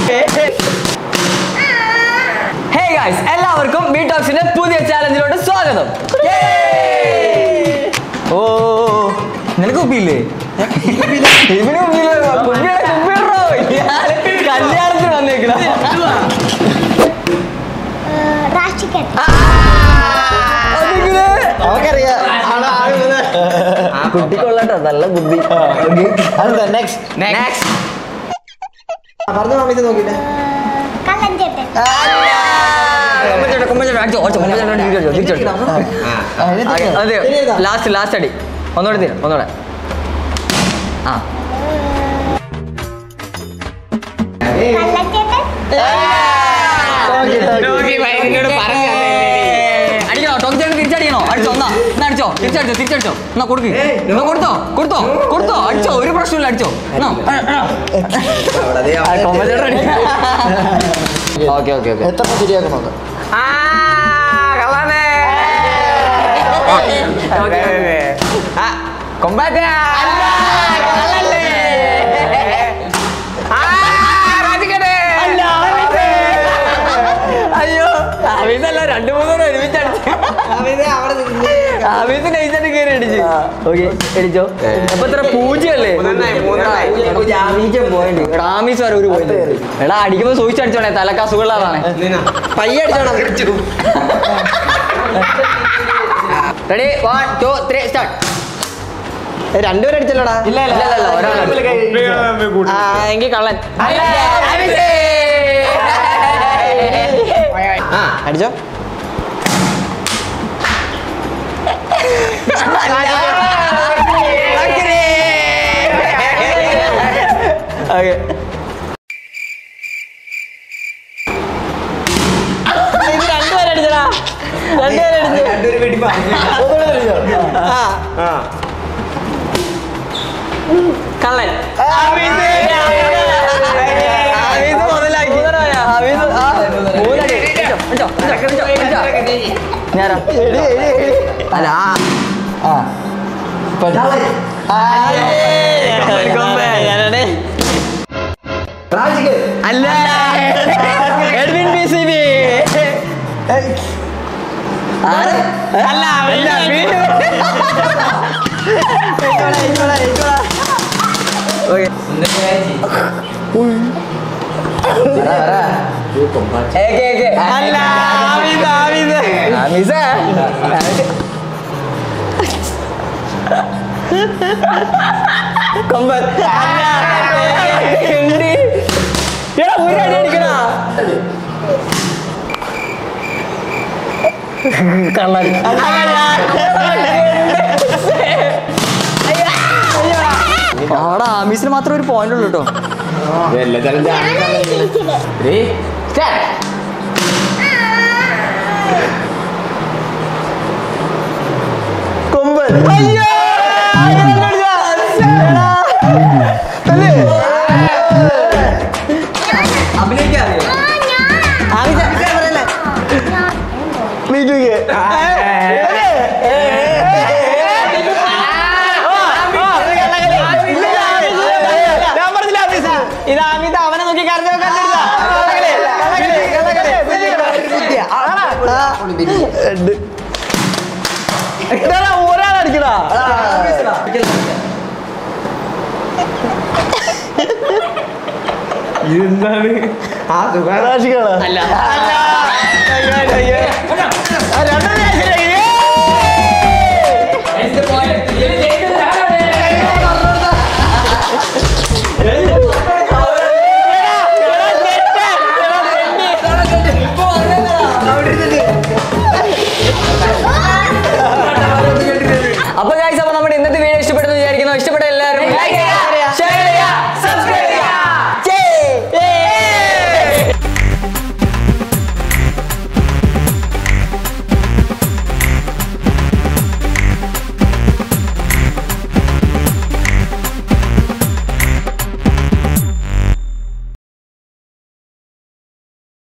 Hey guys എല്ലാവർക്കും B ടോക്സിന്റെ പുതിയ ചാലഞ്ചിലോട്ട് സ്വാഗതം ഓ നിനക്ക് കുപ്പിയില്ലേ ഇവന് കുപ്പിയില്ലേ? കുപ്പിയുടെ കുപ്പിയിടറോ? ഞാൻ കല്യാണത്തിന് വന്നേക്കണ രാഷ്ട്രീയ കുട്ടിക്കൊള്ളട്ടോ നല്ല ബുദ്ധി നെക്സ്റ്റ് നെക്സ്റ്റ് പറഞ്ഞു മാമിത് നോക്കിട്ടെ കള്ളഞ്ചേട്ടൻ അതെ ലാസ്റ്റ് ലാസ്റ്റ് അടി ഒന്നുകൂടെ തീരും ഒന്നുകൂടെ ആ കള്ളഞ്ചേട്ടൻ അടിക്കണോ ടോക്ക് ചേട്ടൻ തിരിച്ചടിക്കണോ അടിച്ചോ എന്നാ എന്നാ അടിച്ചോ തിരിച്ചടിച്ചോ തിരിച്ചടിച്ചോ എന്നാ കൊടുക്ക് എന്നാ കൊടുത്തോ കൊടുത്തോ കൊടുത്തോ അടിച്ചോ ഒരു പ്രശ്നമില്ല അടിച്ചോ ഓക്കെ ഓക്കെ ഓക്കെ എത്ര ശരിയാക്കണം നോക്കാം കൊമ്പാറ്റ അയ്യോ അമിതല്ല രണ്ടു മൂന്നൂറ് ഒരുമിച്ച് അടിച്ചു അമിത് നൈസായിട്ട് കയറി അടിച്ചു ഓക്കെ അടിച്ചോ അപ്പൊ എത്ര പൂജ്യമല്ലേ പൂജ്യം പോയിന്റ് എടാ ആമീസ് വരെ ഒരു പോയിന്റ് എടാ അടിക്കുമ്പോ സൂക്ഷിച്ച് അടിച്ചോണേ തലക്ക് അസുഖമുള്ളതാണ് പയ്യെ അടിച്ചോണം ready one two three start രണ്ടുപേരും അടിച്ചല്ലോടാ ഇല്ല ഇല്ല ഇല്ല ഒരാൾ ആ എങ്കിൽ കള്ളൻ ആ അടിച്ചോ ഓക്കെ ഇത് രണ്ടുപേരും അടിച്ചടാ രണ്ടുപേരും അടിച്ചു ആ കള്ളൻ ആമീസ് മുതലാക്കി ആമീസ് ആ മൂന്നടി അടിച്ചോ, അടിച്ചോ, അടിച്ചോ, അടിച്ചോ, അടിച്ചോ. ഞാനാ അല്ല ആ ആ അല്ല എഡ്വിൻ ബി സി ബി അല്ല അല്ല വീണ്ടും ഓക്കെ അല്ല ആമിസ് ആമിസ് ആമിസ് കൊമ്പൻ എണ്ടി എടാ ഒരു അടി അടിക്കണ കള്ളൻ ആടാ ആമീസിന് മാത്രം ഒരു പോയിന്റ് ഉള്ളൂ കേട്ടോ കൊമ്പൻ അയ്യോ അഭിനയിക്കാൻ ഇത് അമിത അവനെ നോക്കി കരഞ്ഞോ കണ്ടെടുത്ത ഒരാളടിക്കടാ എന്താണ് ആ സുഖാശികളാ അല്ല രണ്ടു